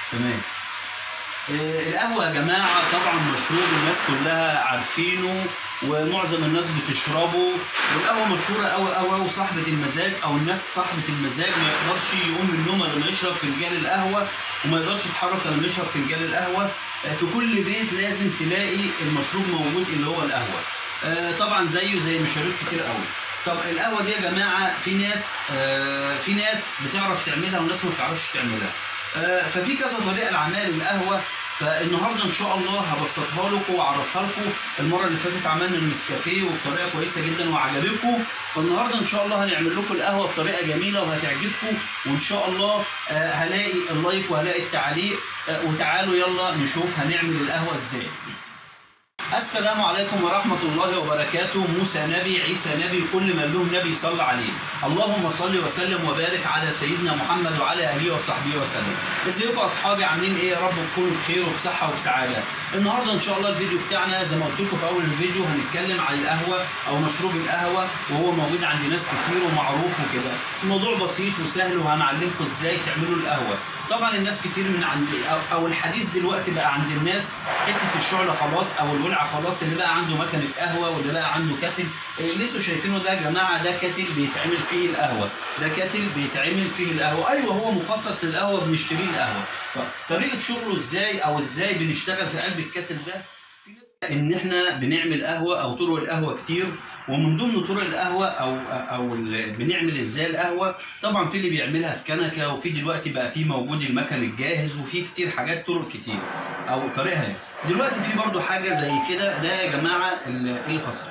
تمام آه، القهوة يا جماعة طبعا مشروب الناس كلها عارفينه ومعظم الناس بتشربه والقهوة مشهورة أوي أوي أوي صاحبة المزاج أو الناس صاحبة المزاج ما يقدرش يقوم من النوم لما يشرب فنجان القهوة وما يقدرش يتحرك لما يشرب فنجان القهوة آه، في كل بيت لازم تلاقي المشروب موجود اللي هو القهوة آه، طبعا زيه زي مشاريب كتير قوي طب القهوة دي يا جماعة في ناس آه، في ناس بتعرف تعملها وناس ما بتعرفش تعملها آه، ففي كذا طريقه لعمل القهوه فالنهارده ان شاء الله هبسطها لكم واعرفها لكم المره اللي فاتت عملنا النسكافيه وبطريقه كويسه جدا وعجبتكم فالنهارده ان شاء الله هنعمل لكم القهوه بطريقه جميله وهتعجبكم وان شاء الله آه، هلاقي اللايك وهلاقي التعليق آه، وتعالوا يلا نشوف هنعمل القهوه ازاي السلام عليكم ورحمة الله وبركاته موسى نبي عيسى نبي كل من له نبي صلى عليه اللهم صل وسلم وبارك على سيدنا محمد وعلى آله وصحبه وسلم ازيكم أصحابي عاملين إيه يا رب تكونوا بخير وبصحة وبسعادة النهاردة إن شاء الله الفيديو بتاعنا زي ما قلت لكم في أول الفيديو هنتكلم عن القهوة أو مشروب القهوة وهو موجود عند ناس كتير ومعروف وكده الموضوع بسيط وسهل وهنعلمكم إزاي تعملوا القهوة طبعا الناس كتير من عند أو- او الحديث دلوقتي بقى عند الناس حته الشعله خلاص او الولعه خلاص اللي بقى عنده مكنه قهوه واللي بقى عنده كاتل اللي انتوا شايفينه ده يا جماعه ده كاتل بيتعمل فيه القهوه ده كاتل بيتعمل فيه القهوه ايوه هو مخصص للقهوه بنشتريه القهوه طب طريقه شغله ازاي او ازاي بنشتغل في قلب الكاتل ده في ناس ان احنا بنعمل قهوه او طرق القهوه كتير ومن ضمن طرق القهوه او او ال- بنعمل ازاي القهوه طبعا في اللي بيعملها في كنكه وفي دلوقتي بقى في موجود المكن الجاهز وفي كتير حاجات طرق كتير او طريقها يعني. دلوقتي في برضو حاجه زي كده ده يا جماعه ال- الفصل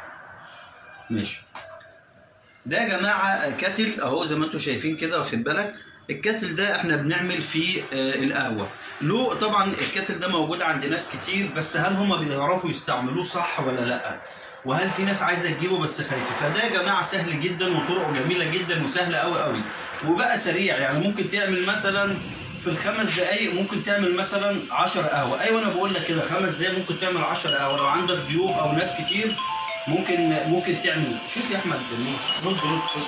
ماشي ده يا جماعه كاتل اهو زي ما انتم شايفين كده واخد بالك الكاتل ده احنا بنعمل فيه آه، القهوه له طبعا الكاتل ده موجود عند ناس كتير بس هل هم بيعرفوا يستعملوه صح ولا لا وهل في ناس عايزه تجيبه بس خايفه فده يا جماعه سهل جدا وطرقه جميله جدا وسهله قوي قوي وبقى سريع يعني ممكن تعمل مثلا في الخمس دقايق ممكن تعمل مثلا 10 قهوه ايوه انا بقول لك كده خمس دقايق ممكن تعمل 10 قهوه لو عندك ضيوف او ناس كتير ممكن ممكن تعمل شوف يا احمد رد رد رد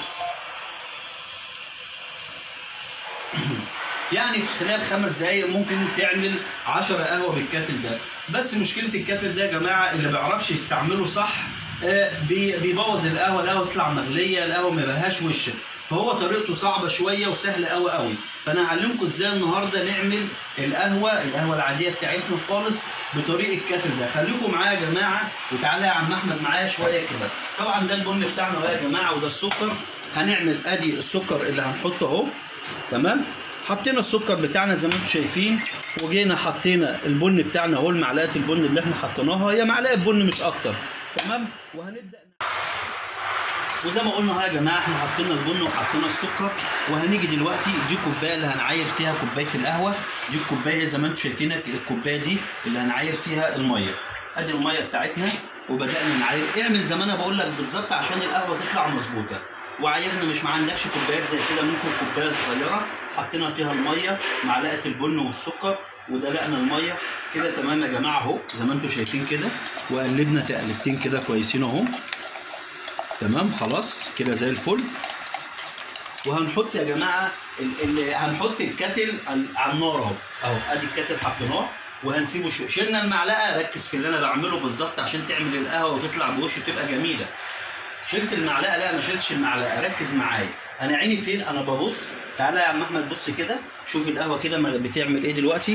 يعني في خلال خمس دقايق ممكن تعمل 10 قهوه بالكاتل ده بس مشكله الكاتل ده يا جماعه اللي ما بيعرفش يستعمله صح آه، بي- بيبوظ القهوه القهوه تطلع مغليه القهوه ما يبقاش وش فهو طريقته صعبه شويه وسهله قوي قوي فانا هعلمكم ازاي النهارده نعمل القهوه القهوه العاديه بتاعتنا خالص بطريقه الكاتل ده خليكم معايا يا جماعه وتعالى يا عم احمد معايا شويه كده طبعا ده البن بتاعنا اهو يا جماعه وده السكر هنعمل ادي السكر اللي هنحطه اهو تمام حطينا السكر بتاعنا زي ما انتم شايفين وجينا حطينا البن بتاعنا اهو معلقه البن اللي احنا حطيناها هي معلقه بن مش اكتر تمام وهنبدا وزي ما قلنا اهو يا جماعه احنا حطينا البن وحطينا السكر وهنيجي دلوقتي دي الكوبايه اللي هنعاير فيها كوبايه القهوه دي الكوبايه زي ما انتم شايفين الكوبايه دي اللي هنعاير فيها الميه ادي الميه بتاعتنا وبدانا نعاير اعمل زي ما انا بقول لك بالظبط عشان القهوه تطلع مظبوطه وعايرنا مش ما عندكش كوبايات زي كده ممكن كوبايه صغيره حطينا فيها الميه معلقه البن والسكر ودلقنا الميه كده تمام يا جماعه اهو زي ما انتم شايفين كده وقلبنا تقلبتين كده كويسين اهو تمام خلاص كده زي الفل وهنحط يا جماعه ال ال هنحط الكاتل على على النار اهو اهو ادي الكاتل حطيناه وهنسيبه شويه شلنا المعلقه ركز في اللي انا بعمله بالظبط عشان تعمل القهوه وتطلع بوش تبقى جميله شلت المعلقه لا ما شلتش المعلقه ركز معايا انا عيني فين انا ببص تعالى يا عم احمد بص كده شوف القهوه كده ما بتعمل ايه دلوقتي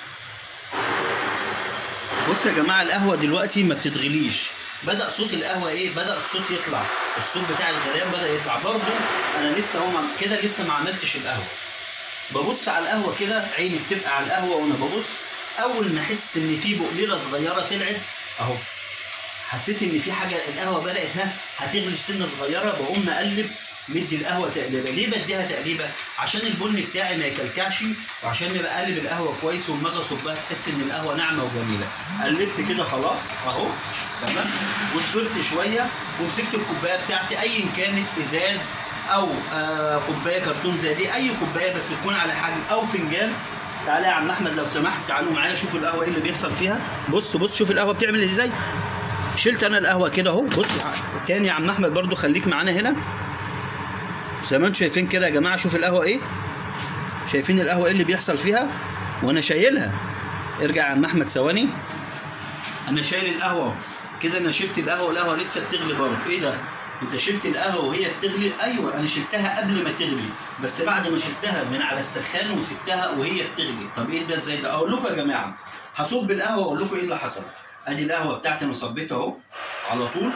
بص يا جماعه القهوه دلوقتي ما بتتغليش بدا صوت القهوه ايه بدا الصوت يطلع الصوت بتاع الغليان بدا يطلع برضو انا لسه هو ما- كده لسه ما عملتش القهوه ببص على القهوه كده عيني بتبقى على القهوه وانا ببص اول ما احس ان في بقليله صغيره طلعت اهو حسيت ان في حاجه القهوه بدات ها هتغلي سنه صغيره بقوم مقلب مدي القهوه تقليبه ليه بديها تقليبه عشان البن بتاعي ما يكلكعش وعشان يبقى قلب القهوه كويس ولما اجي اصبها تحس ان القهوه ناعمه وجميله قلبت كده خلاص اهو تمام وصبرت شويه ومسكت الكوبايه بتاعتي ايا كانت ازاز او آه كوبايه كرتون زي دي اي كوبايه بس تكون على حجم او فنجان تعالى يا عم احمد لو سمحت تعالوا معايا شوفوا القهوه ايه اللي بيحصل فيها بص بص شوف القهوه بتعمل ازاي شلت انا القهوه كده اهو بص تاني يا عم احمد برضو خليك معانا هنا زي ما انتم شايفين كده يا جماعه شوف القهوه ايه شايفين القهوه ايه اللي بيحصل فيها وانا شايلها ارجع يا عم احمد ثواني انا شايل القهوه كده انا شلت القهوه والقهوه لسه بتغلي برضه ايه ده انت شلت القهوه وهي بتغلي ايوه انا شلتها قبل ما تغلي بس بعد ما شلتها من على السخان وسبتها وهي بتغلي طب ايه ده ازاي ده اقول لكم يا جماعه هصب القهوه واقول لكم ايه اللي حصل ادي القهوه بتاعتي انا صبيتها اهو على طول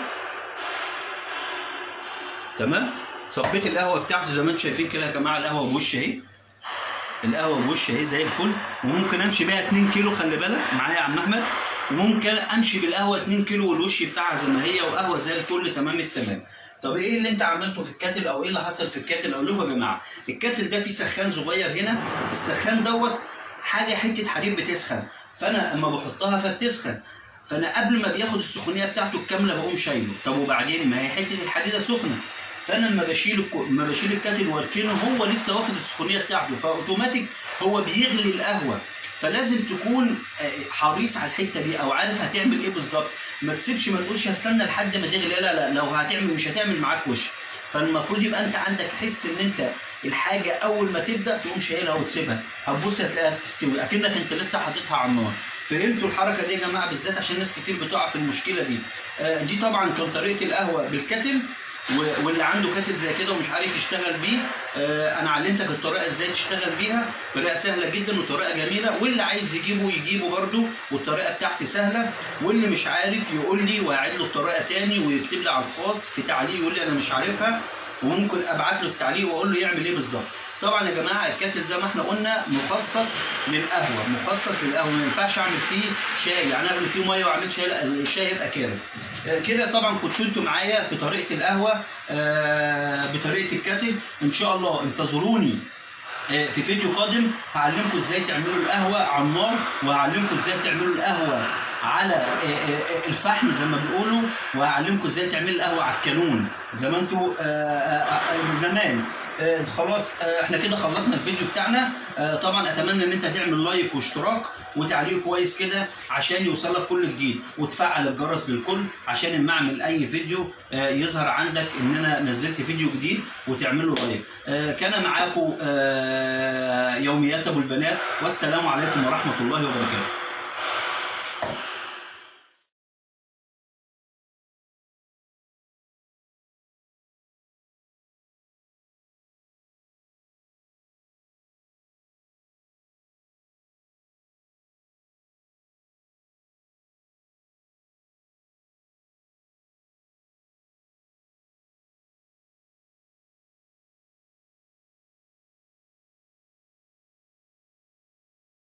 تمام صبيت القهوه بتاعتي زي ما انتم شايفين كده يا جماعه القهوه بوش اهي القهوه بوش اهي زي الفل وممكن امشي بيها 2 كيلو خلي بالك معايا يا عم احمد وممكن امشي بالقهوه 2 كيلو والوش بتاعها زي ما هي وقهوه زي الفل تمام التمام طب ايه اللي انت عملته في الكاتل او ايه اللي حصل في الكاتل اقول لكم يا جماعه الكاتل ده فيه سخان صغير هنا السخان دوت حاجه حته حديد بتسخن فانا اما بحطها فبتسخن فانا قبل ما بياخد السخونيه بتاعته الكامله بقوم شايله طب وبعدين ما هي حته الحديده سخنه فانا لما بشيل الكو... لما بشيل الكاتل واركنه هو لسه واخد السخونيه بتاعته فاوتوماتيك هو بيغلي القهوه فلازم تكون حريص على الحته دي او عارف هتعمل ايه بالظبط ما تسيبش ما تقولش هستنى لحد ما تغلي لا لا لا لو هتعمل مش هتعمل معاك وش فالمفروض يبقى انت عندك حس ان انت الحاجه اول ما تبدا تقوم شايلها وتسيبها هتبص هتلاقيها بتستوي اكنك انت لسه حاططها على النار فهمتوا الحركه دي يا جماعه بالذات عشان ناس كتير بتقع في المشكله دي آه دي طبعا كان طريقه القهوه بالكتل واللي عنده كاتل زي كده ومش عارف يشتغل بيه آه انا علمتك الطريقه ازاي تشتغل بيها طريقه سهله جدا وطريقه جميله واللي عايز يجيبه يجيبه برده والطريقه بتاعتي سهله واللي مش عارف يقول لي واعيد له الطريقه تاني ويكتب لي على الخاص في تعليق يقول لي انا مش عارفها وممكن ابعت له التعليق واقول له يعمل ايه بالظبط طبعا يا جماعه الكاتل زي ما احنا قلنا مخصص للقهوه مخصص للقهوه ما ينفعش اعمل فيه شاي يعني اغلي فيه ميه واعمل شاي لا الشاي يبقى كارف كده طبعا كنتوا انتوا معايا في طريقه القهوه بطريقه الكاتل ان شاء الله انتظروني في فيديو قادم هعلمكم ازاي تعملوا القهوه على النار وهعلمكم ازاي تعملوا القهوه على الفحم زي ما بيقولوا وهعلمكم ازاي تعملوا القهوه على الكالون زي ما انتوا زمان خلاص احنا كده خلصنا الفيديو بتاعنا طبعا اتمنى ان انت تعمل لايك واشتراك وتعليق كويس كده عشان يوصلك كل جديد وتفعل الجرس للكل ان اما اعمل اي فيديو يظهر عندك ان انا نزلت فيديو جديد وتعمل له لايك كان معاكم يوميات ابو البنات والسلام عليكم ورحمه الله وبركاته